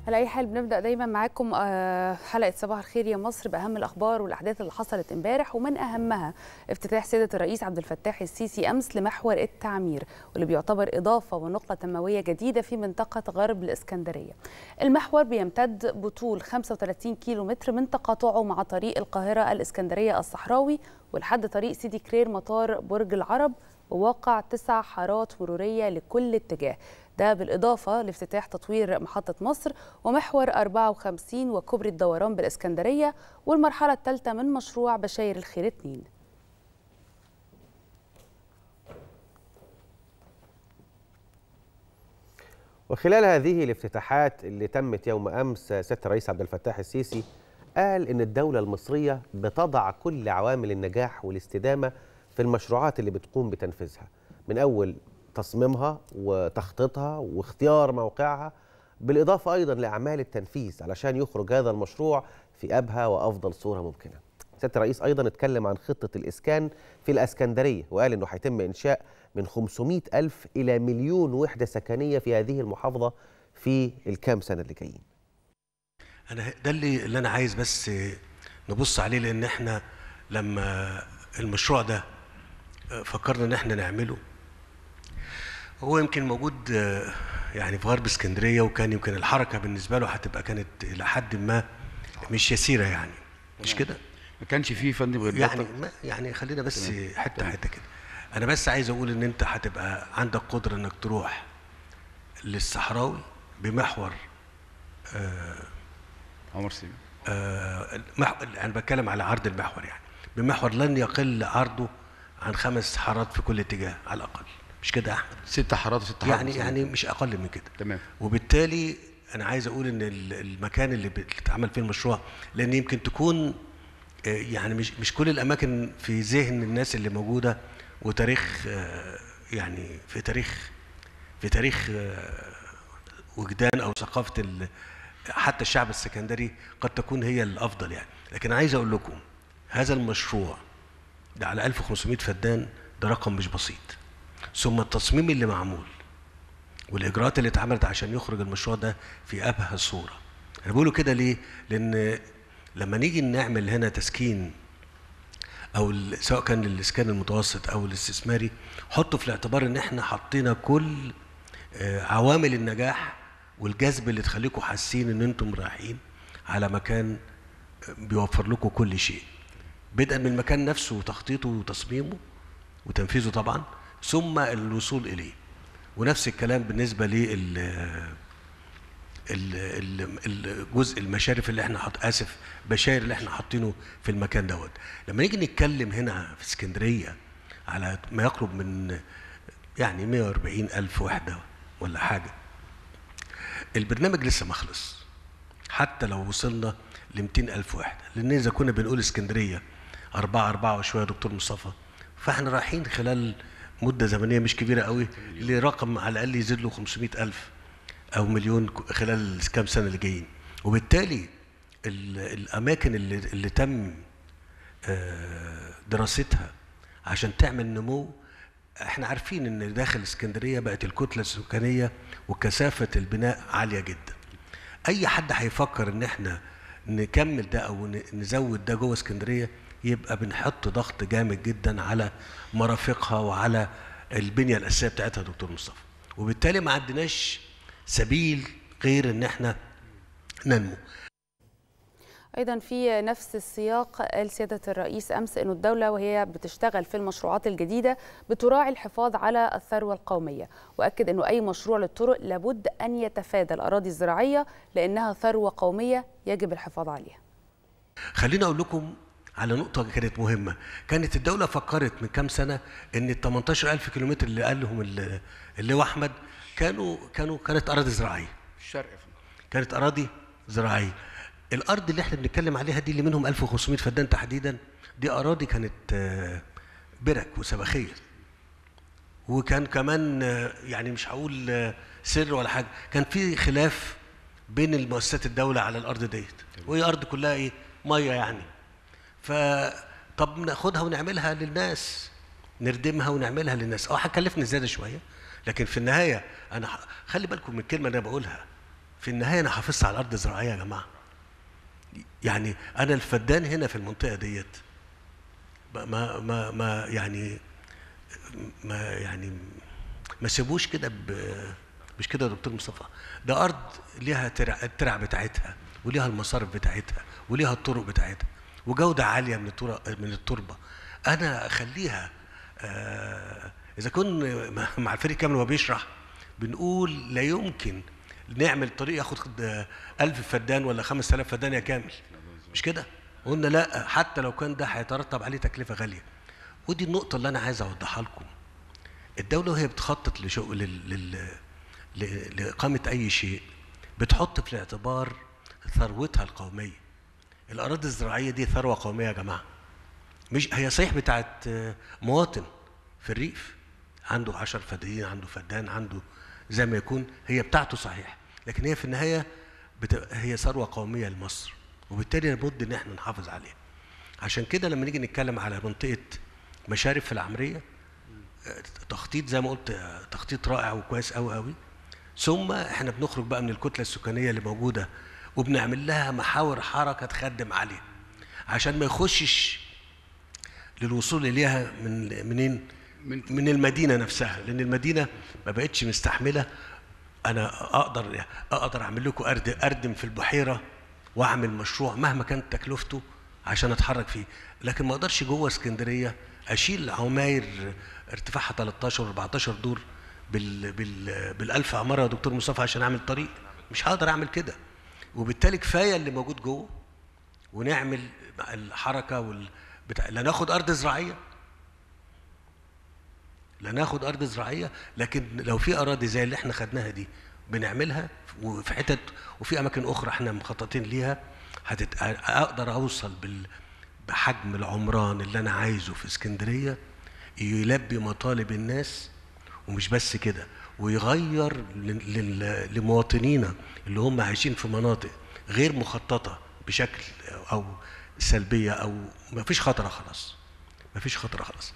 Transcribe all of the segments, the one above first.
على اي حال بنبدا دايما معاكم آه، حلقه صباح الخير يا مصر باهم الاخبار والاحداث اللي حصلت امبارح ومن اهمها افتتاح سياده الرئيس عبد الفتاح السيسي امس لمحور التعمير واللي بيعتبر اضافه ونقله تنمويه جديده في منطقه غرب الاسكندريه. المحور بيمتد بطول 35 كيلو متر من تقاطعه مع طريق القاهره الاسكندريه الصحراوي ولحد طريق سيدي كرير مطار برج العرب وواقع تسع حارات مروريه لكل اتجاه. ده بالإضافة لافتتاح تطوير محطة مصر ومحور 54 وكوبري الدوران بالإسكندرية والمرحلة الثالثة من مشروع بشاير الخير 2 وخلال هذه الافتتاحات اللي تمت يوم امس سياده الرئيس عبد الفتاح السيسي قال ان الدوله المصريه بتضع كل عوامل النجاح والاستدامه في المشروعات اللي بتقوم بتنفيذها من اول تصميمها وتخطيطها واختيار موقعها بالاضافه ايضا لاعمال التنفيذ علشان يخرج هذا المشروع في ابهى وافضل صوره ممكنه. سياده الرئيس ايضا اتكلم عن خطه الاسكان في الاسكندريه وقال انه هيتم انشاء من 500 الف الى مليون وحده سكنيه في هذه المحافظه في الكام سنه اللي جايين. انا ده اللي اللي انا عايز بس نبص عليه لان احنا لما المشروع ده فكرنا ان احنا نعمله هو يمكن موجود يعني في غرب اسكندريه وكان يمكن الحركه بالنسبه له هتبقى كانت الى حد ما مش يسيره يعني مش كده؟ ما كانش فيه فندم غير يعني ما يعني خلينا بس حته حته كده انا بس عايز اقول ان انت هتبقى عندك قدره انك تروح للصحراوي بمحور آه عمر سيدي آه محور انا بتكلم على عرض المحور يعني بمحور لن يقل عرضه عن خمس حارات في كل اتجاه على الاقل مش كده يا احمد ست حارات وست حارات يعني يعني مش اقل من كده تمام وبالتالي انا عايز اقول ان المكان اللي بيتعمل فيه المشروع لان يمكن تكون يعني مش مش كل الاماكن في ذهن الناس اللي موجوده وتاريخ يعني في تاريخ في تاريخ وجدان او ثقافه حتى الشعب السكندري قد تكون هي الافضل يعني لكن عايز اقول لكم هذا المشروع ده على 1500 فدان ده رقم مش بسيط ثم التصميم اللي معمول والاجراءات اللي اتعملت عشان يخرج المشروع ده في ابهى صوره انا بقوله كده ليه لان لما نيجي نعمل هنا تسكين او سواء كان للاسكان المتوسط او الاستثماري حطوا في الاعتبار ان احنا حطينا كل عوامل النجاح والجذب اللي تخليكم حاسين ان انتم رايحين على مكان بيوفر لكم كل شيء بدءا من المكان نفسه وتخطيطه وتصميمه وتنفيذه طبعا ثم الوصول اليه ونفس الكلام بالنسبه لل الجزء المشارف اللي احنا حط اسف بشاير اللي احنا حاطينه في المكان دوت لما نيجي نتكلم هنا في اسكندريه على ما يقرب من يعني 140 الف وحده ولا حاجه البرنامج لسه ما خلص حتى لو وصلنا ل 200 الف وحده لان اذا كنا بنقول اسكندريه أربعة أربعة وشوية دكتور مصطفى فاحنا رايحين خلال مده زمنيه مش كبيره قوي لرقم على الاقل يزيد له 500 الف او مليون خلال كام سنه اللي جايين وبالتالي الاماكن اللي, اللي تم دراستها عشان تعمل نمو احنا عارفين ان داخل اسكندريه بقت الكتله السكانيه وكثافه البناء عاليه جدا اي حد هيفكر ان احنا نكمل ده او نزود ده جوه اسكندريه يبقى بنحط ضغط جامد جدا على مرافقها وعلى البنيه الاساسيه بتاعتها دكتور مصطفى وبالتالي ما عندناش سبيل غير ان احنا ننمو ايضا في نفس السياق قال سياده الرئيس امس انه الدوله وهي بتشتغل في المشروعات الجديده بتراعي الحفاظ على الثروه القوميه واكد انه اي مشروع للطرق لابد ان يتفادى الاراضي الزراعيه لانها ثروه قوميه يجب الحفاظ عليها خليني اقول لكم على نقطة كانت مهمة، كانت الدولة فكرت من كام سنة إن ال 18000 كيلومتر اللي قال لهم اللواء أحمد كانوا كانوا كانت أراضي زراعية. الشرق كانت أراضي زراعية. الأرض اللي إحنا بنتكلم عليها دي اللي منهم 1500 فدان تحديدا دي أراضي كانت برك وسبخية. وكان كمان يعني مش هقول سر ولا حاجة، كان في خلاف بين المؤسسات الدولة على الأرض ديت، وهي أرض كلها إيه؟ مية يعني. فطب ناخدها ونعملها للناس نردمها ونعملها للناس اه هتكلفني زياده شويه لكن في النهايه انا خلي بالكم من الكلمه اللي انا بقولها في النهايه انا حافظت على الارض الزراعيه يا جماعه يعني انا الفدان هنا في المنطقه ديت ما ما ما, ما يعني ما يعني ما سيبوش كده ب- مش كده يا دكتور مصطفى ده ارض ليها ترع الترع بتاعتها وليها المصارف بتاعتها وليها الطرق بتاعتها وجوده عاليه من الطرق من التربه انا اخليها آه اذا كن مع- مع الفريق كامل وهو بيشرح بنقول لا يمكن نعمل طريق ياخد آه، 1000 فدان ولا 5000 فدان يا كامل مش كده قلنا لا حتى لو كان ده هيترتب عليه تكلفه غاليه ودي النقطه اللي انا عايز اوضحها لكم الدولة وهي بتخطط لشغل لل... لل... ل- لإقامة أي شيء بتحط في الاعتبار ثروتها القومية الأراضي الزراعية دي ثروة قومية يا جماعة مش هي صحيح بتاعت آه، مواطن في الريف عنده عشر فدانين عنده فدان عنده زي ما يكون هي بتاعته صحيح لكن هي في النهاية بت... هي ثروة قومية لمصر وبالتالي لابد إن احنا نحافظ عليها عشان كده لما نيجي نتكلم على منطقة مشارف في العمرية تخطيط زي ما قلت آه، تخطيط رائع وكويس قوي قوي ثم احنا بنخرج بقى من الكتله السكانيه اللي موجوده وبنعمل لها محاور حركه تخدم عليها عشان ما يخشش للوصول اليها من منين من- من المدينه نفسها لان المدينه ما بقتش مستحمله انا اقدر اقدر اعمل لكم أرد اردم في البحيره واعمل مشروع مهما كانت تكلفته عشان اتحرك فيه لكن ما اقدرش جوه اسكندريه اشيل عماير ارتفاعها 13 14 دور بال بال بالالف عماره يا دكتور مصطفى عشان اعمل طريق مش هقدر اعمل كده وبالتالي كفايه اللي موجود جوه ونعمل الحركه وال بتاع لا ناخد ارض زراعيه لا ناخد ارض زراعيه لكن لو في اراضي زي اللي احنا خدناها دي بنعملها وفي حتت وفي اماكن اخرى احنا مخططين ليها هتت... اقدر اوصل بال... بحجم العمران اللي انا عايزه في اسكندريه يلبي مطالب الناس ومش بس كده ويغير لل... لل... لمواطنينا اللي هم عايشين في مناطق غير مخططه بشكل او سلبيه او ما فيش خطره خلاص ما فيش خطره خلاص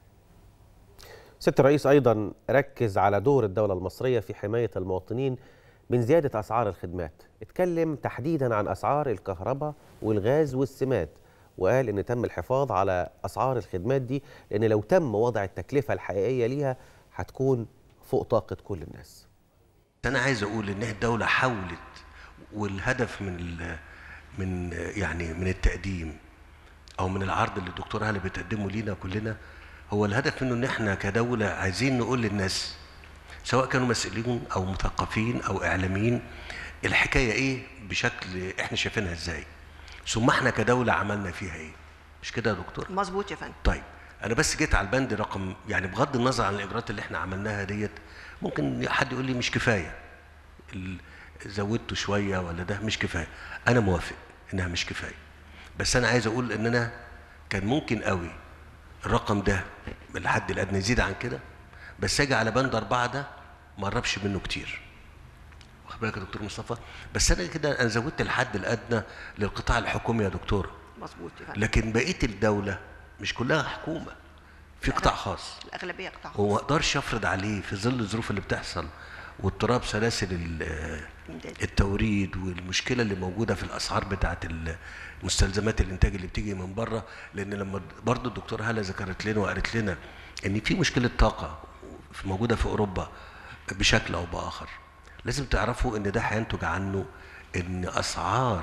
سيادة الرئيس أيضا ركز على دور الدولة المصرية في حماية المواطنين من زيادة أسعار الخدمات اتكلم تحديدا عن أسعار الكهرباء والغاز والسماد وقال إن تم الحفاظ على أسعار الخدمات دي لأن لو تم وضع التكلفة الحقيقية ليها هتكون فوق طاقة كل الناس انا عايز اقول ان الدوله حاولت والهدف من ال من يعني من التقديم او من العرض اللي الدكتور هاله بتقدمه لينا كلنا هو الهدف منه ان احنا كدوله عايزين نقول للناس سواء كانوا مسؤولين او مثقفين او اعلاميين الحكايه ايه بشكل احنا شايفينها ازاي ثم احنا كدوله عملنا فيها ايه مش كده يا دكتور مظبوط يا فندم طيب انا بس جيت على البند رقم يعني بغض النظر عن الاجراءات اللي احنا عملناها ديت ممكن حد يقول لي مش كفايه ال- زودته شويه ولا ده مش كفايه انا موافق انها مش كفايه بس انا عايز اقول ان انا كان ممكن قوي الرقم ده الحد الادنى يزيد عن كده بس اجي على بند اربعه ده ما اقربش منه كتير واخد بالك يا دكتور مصطفى بس انا كده انا زودت الحد الادنى للقطاع الحكومي يا دكتور مظبوط يا فندم لكن بقيه الدوله مش كلها حكومه في قطاع خاص الاغلبيه قطاع وما اقدرش افرض عليه في ظل الظروف اللي بتحصل واضطراب سلاسل ال- إمداد. التوريد والمشكله اللي موجوده في الاسعار بتاعه ال- مستلزمات الانتاج اللي بتيجي من بره لان لما برضو الدكتور هاله ذكرت لنا وقالت لنا ان في مشكله طاقه في- موجوده في اوروبا بشكل او باخر لازم تعرفوا ان ده هينتج عنه ان اسعار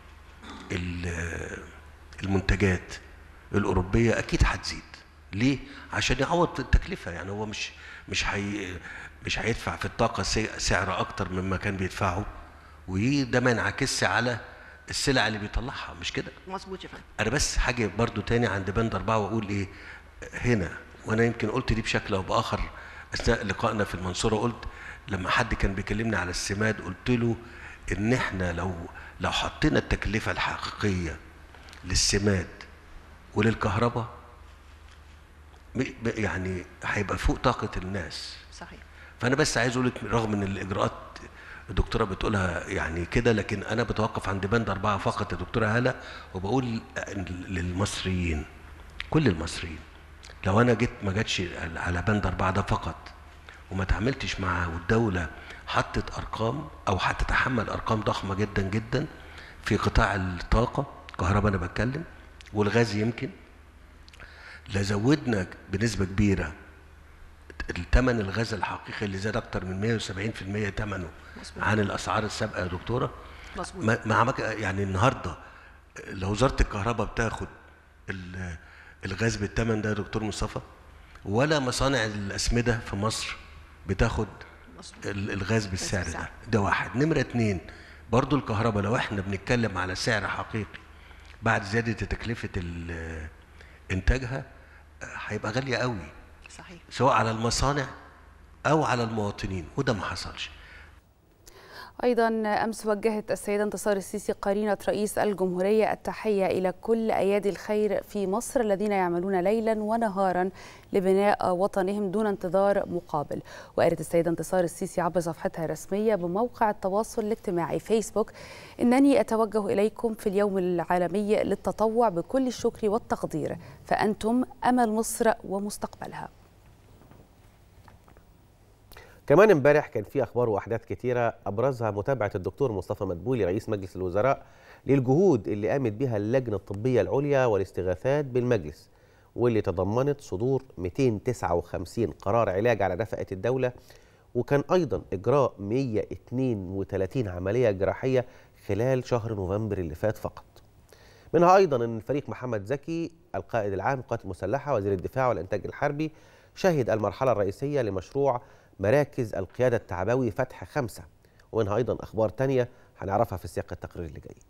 ال- المنتجات الأوروبية أكيد هتزيد ليه؟ عشان يعوض التكلفة يعني هو مش مش هي مش هيدفع في الطاقة سي- سعر أكتر مما كان بيدفعه وده ما ينعكسش على السلع اللي بيطلعها مش كده؟ مظبوط يا فندم انا بس حاجه برضو تاني عند بند اربعه واقول ايه هنا وانا يمكن قلت دي بشكل او باخر اثناء لقائنا في المنصوره قلت لما حد كان بيكلمني على السماد قلت له ان احنا لو لو حطينا التكلفه الحقيقيه للسماد وللكهرباء م- ب- يعني هيبقى فوق طاقه الناس صحيح فانا بس عايز اقول لك رغم ان الاجراءات الدكتوره بتقولها يعني كده لكن انا بتوقف عند بند اربعه فقط يا دكتوره هاله وبقول للمصريين كل المصريين لو انا جيت ما جاتش على بند اربعه ده فقط وما تعاملتش معاه والدوله حطت ارقام او هتتحمل ارقام ضخمه جدا جدا في قطاع الطاقه كهرباء انا بتكلم والغاز يمكن لزودنا بنسبه كبيره الثمن الغاز الحقيقي اللي زاد اكتر من 170% ثمنه مظبوط. عن الاسعار السابقه يا دكتوره مظبوط ما ما عمك يعني النهارده لو وزاره الكهرباء بتاخد ال- الغاز بالثمن ده يا دكتور مصطفى ولا مصانع الاسمده في مصر بتاخد مظبوط. ال- الغاز بالسعر ده بالسعر. ده واحد نمره اتنين برضو الكهرباء لو احنا بنتكلم على سعر حقيقي بعد زياده تكلفه ال- انتاجها آه، هيبقى غاليه قوي صحيح سواء على المصانع او على المواطنين وده ما حصلش أيضا أمس وجهت السيدة انتصار السيسي قرينة رئيس الجمهورية التحية إلى كل أيادي الخير في مصر الذين يعملون ليلا ونهارا لبناء وطنهم دون انتظار مقابل وقالت السيدة انتصار السيسي عبر صفحتها الرسمية بموقع التواصل الاجتماعي فيسبوك إنني أتوجه إليكم في اليوم العالمي للتطوع بكل الشكر والتقدير فأنتم أمل مصر ومستقبلها كمان امبارح كان في اخبار واحداث كتيره ابرزها متابعه الدكتور مصطفى مدبولي رئيس مجلس الوزراء للجهود اللي قامت بها اللجنه الطبيه العليا والاستغاثات بالمجلس واللي تضمنت صدور 259 قرار علاج على نفقه الدوله وكان ايضا اجراء 132 عمليه جراحيه خلال شهر نوفمبر اللي فات فقط منها ايضا ان فريق محمد زكي القائد العام للقوات المسلحه وزير الدفاع والانتاج الحربي شهد المرحله الرئيسيه لمشروع مراكز القياده التعبوي فتح خمسه ومنها ايضا اخبار تانية هنعرفها في سياق التقرير اللي جاي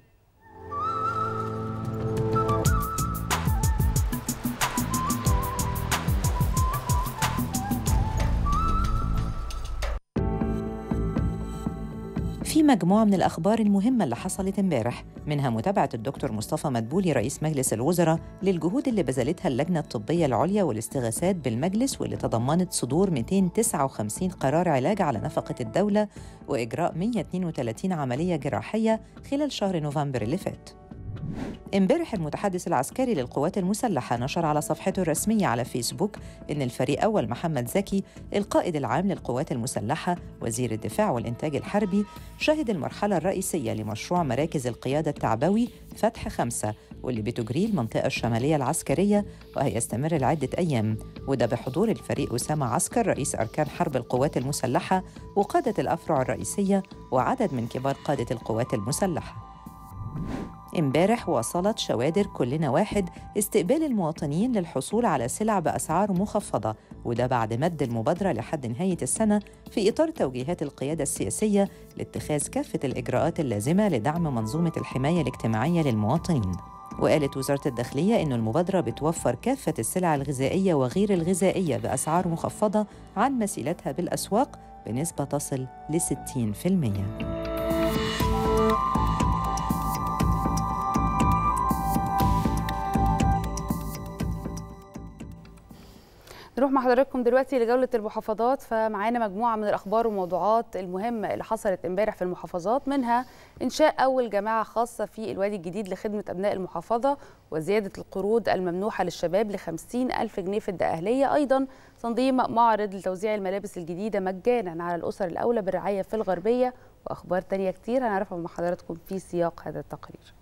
في مجموعة من الأخبار المهمة اللي حصلت امبارح منها متابعة الدكتور مصطفى مدبولي رئيس مجلس الوزراء للجهود اللي بذلتها اللجنة الطبية العليا والاستغاثات بالمجلس واللي تضمنت صدور 259 قرار علاج على نفقة الدولة وإجراء 132 عملية جراحية خلال شهر نوفمبر اللي فات امبارح المتحدث العسكري للقوات المسلحة نشر على صفحته الرسمية على فيسبوك إن الفريق أول محمد زكي القائد العام للقوات المسلحة وزير الدفاع والإنتاج الحربي شهد المرحلة الرئيسية لمشروع مراكز القيادة التعبوي فتح خمسة واللي بتجريه المنطقة الشمالية العسكرية وهيستمر لعدة أيام وده بحضور الفريق أسامة عسكر رئيس أركان حرب القوات المسلحة وقادة الأفرع الرئيسية وعدد من كبار قادة القوات المسلحة امبارح واصلت شوادر كلنا واحد استقبال المواطنين للحصول على سلع بأسعار مخفضة وده بعد مد المبادرة لحد نهاية السنة في إطار توجيهات القيادة السياسية لاتخاذ كافة الإجراءات اللازمة لدعم منظومة الحماية الاجتماعية للمواطنين وقالت وزارة الداخلية إن المبادرة بتوفر كافة السلع الغذائية وغير الغذائية بأسعار مخفضة عن مثيلتها بالأسواق بنسبة تصل ل 60%. نروح مع حضراتكم دلوقتي لجولة المحافظات فمعانا مجموعة من الأخبار والموضوعات المهمة اللي حصلت امبارح في المحافظات منها إنشاء أول جامعة خاصة في الوادي الجديد لخدمة أبناء المحافظة وزيادة القروض الممنوحة للشباب لخمسين ألف جنيه في الدقهلية أيضا تنظيم معرض لتوزيع الملابس الجديدة مجانا على الأسر الأولى بالرعاية في الغربية وأخبار تانية كتير هنعرفها مع حضراتكم في سياق هذا التقرير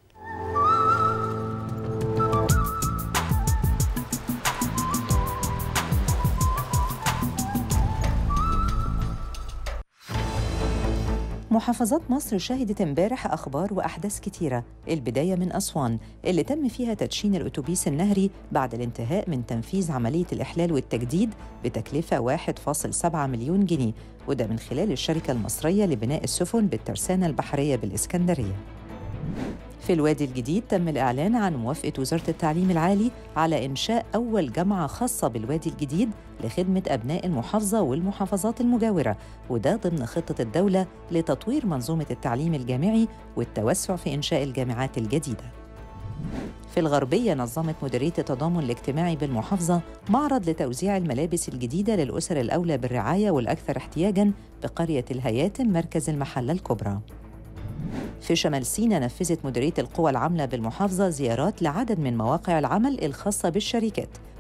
محافظات مصر شهدت امبارح أخبار وأحداث كتيرة البداية من أسوان اللي تم فيها تدشين الأتوبيس النهري بعد الانتهاء من تنفيذ عملية الإحلال والتجديد بتكلفة 1.7 مليون جنيه وده من خلال الشركة المصرية لبناء السفن بالترسانة البحرية بالإسكندرية في الوادي الجديد تم الإعلان عن موافقة وزارة التعليم العالي على إنشاء أول جامعة خاصة بالوادي الجديد لخدمة أبناء المحافظة والمحافظات المجاورة وده ضمن خطة الدولة لتطوير منظومة التعليم الجامعي والتوسع في إنشاء الجامعات الجديدة في الغربية نظمت مديرية التضامن الاجتماعي بالمحافظة معرض لتوزيع الملابس الجديدة للأسر الأولى بالرعاية والأكثر احتياجاً بقرية الهياتم مركز المحلة الكبرى في شمال سيناء نفذت مديرية القوى العاملة بالمحافظة زيارات لعدد من مواقع العمل الخاصة بالشركات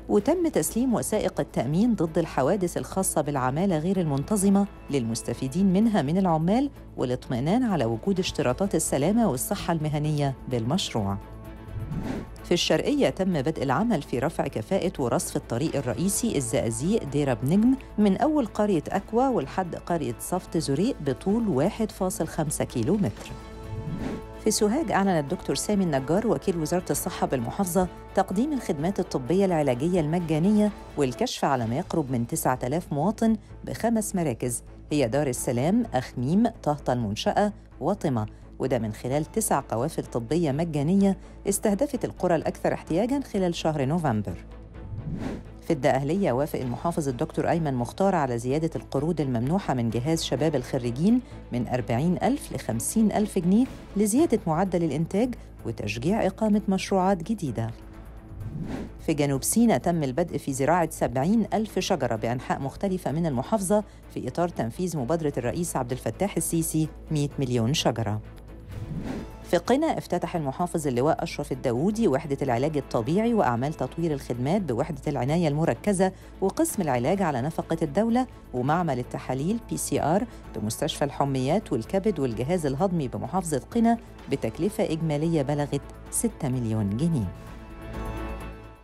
وتم تسليم وثائق التأمين ضد الحوادث الخاصة بالعمالة غير المنتظمة للمستفيدين منها من العمال والاطمئنان على وجود اشتراطات السلامة والصحة المهنية بالمشروع. في الشرقية تم بدء العمل في رفع كفاءة ورصف الطريق الرئيسي الزقازيق ديرة بنجم من أول قرية أكوا ولحد قرية صفت زريق بطول 1.5 كيلو متر. في سوهاج أعلن الدكتور سامي النجار وكيل وزارة الصحة بالمحافظة تقديم الخدمات الطبية العلاجية المجانية والكشف على ما يقرب من 9000 مواطن بخمس مراكز هي دار السلام، أخميم، طهطا المنشأة وطمة وده من خلال تسع قوافل طبية مجانية استهدفت القرى الأكثر احتياجاً خلال شهر نوفمبر في الدقهلية وافق المحافظ الدكتور أيمن مختار على زيادة القروض الممنوحة من جهاز شباب الخريجين من 40 ألف ل 50 ألف جنيه لزيادة معدل الإنتاج وتشجيع إقامة مشروعات جديدة في جنوب سيناء تم البدء في زراعة 70 ألف شجرة بأنحاء مختلفة من المحافظة في إطار تنفيذ مبادرة الرئيس عبد الفتاح السيسي 100 مليون شجرة في قنا افتتح المحافظ اللواء أشرف الداوودي وحدة العلاج الطبيعي وأعمال تطوير الخدمات بوحدة العناية المركزة وقسم العلاج على نفقة الدولة ومعمل التحاليل بي سي آر بمستشفى الحميات والكبد والجهاز الهضمي بمحافظة قنا بتكلفة إجمالية بلغت 6 مليون جنيه